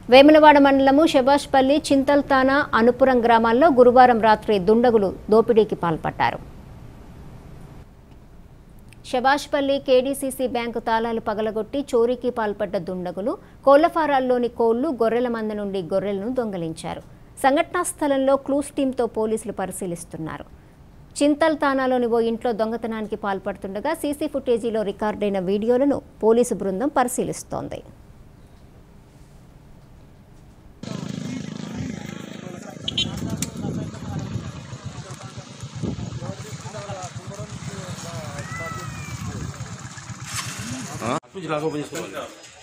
వేములవాడ మండలము శబాష్పల్లి చింతల్తానా అనుపురం గ్రామాల్లో గురువారం రాత్రి దుండగులు దోపిడీకి పాల్పడ్డారు శబాష్పల్లి కేడీసీసీ బ్యాంకు తాళాలు పగలగొట్టి చోరీకి పాల్పడ్డ దుండగులు కోళ్లఫారాల్లోని కోళ్లు గొర్రెల మంద నుండి గొర్రెలను దొంగలించారు సంఘటనా స్థలంలో క్లూస్ టీంతో పోలీసులు పరిశీలిస్తున్నారు చింతల్ తానాలోని ఓ ఇంట్లో దొంగతనానికి పాల్పడుతుండగా సీసీ ఫుటేజీలో రికార్డైన వీడియోలను పోలీసు బృందం పరిశీలిస్తోంది నుంచి లాక్ ఓపెన్ చేసుకోవాలి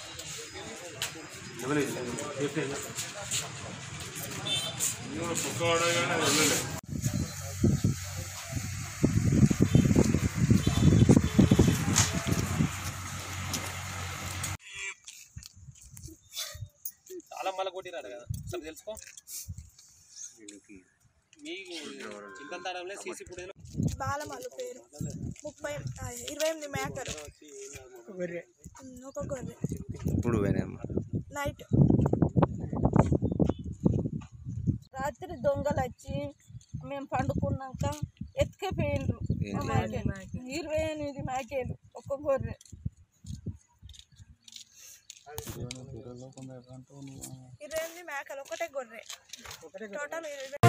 చాలా మళ్ళీ కొట్టిరాడు కదా సరే తెలుసుకో మీకు చింతంతాడంలో సీసీ ఫుటేజ్ బాలమల్లు పేరు ముప్పై ఆ, ఇరవై ఎనిమిది మేకలు ఉమ్, ఒక గొర్రె ఇప్పుడు పోయినాయమ్మా నైట్ రాత్రి దొంగలు వచ్చి మేము పండుకున్నాక ఎత్తుకపోయిండ్రు ఆ మేకలు. ఇరవై ఎనిమిది మేకేలు ఒక గొర్రె ఇరవై ఎనిమిది మేకలు ఒకటే గొర్రె టోటల్ ఇరవై